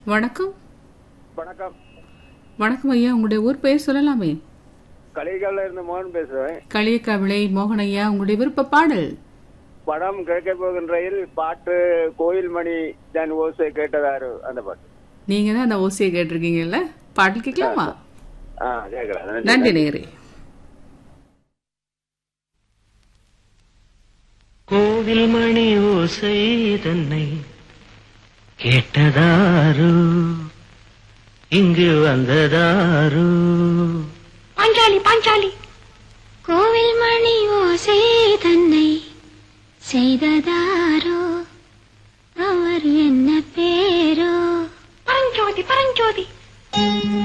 வணக்கம் வணக்கம் வணக்கம் ஐயா உங்களுடைய ஊர் பெயர் சொல்லலாமே கலிகல்ல இருந்து மோகன் பேசுறேன் களியக்காவிளை மோகன் ஐயா உங்களுடைய விருப்ப பாடல் படம் கிடைக்க போகின்றையில் பாட்டு கோயில் மணி தான் ஓசை கேட்டதாரு அந்த பாட்டு நீங்க தான் அந்த ஓசியை கேட்டிருக்கீங்கல்ல பாடல் கேட்கலாமா ஆ கேட்கலாம் நன்றி நேரே கோவில் மணி ஓசை தன்னை கேட்டதாரு இங்கு வந்ததாரு பாஞ்சாலி பாஞ்சாலி கோவில் மணி ஓசை தன்னை செய்ததாரோ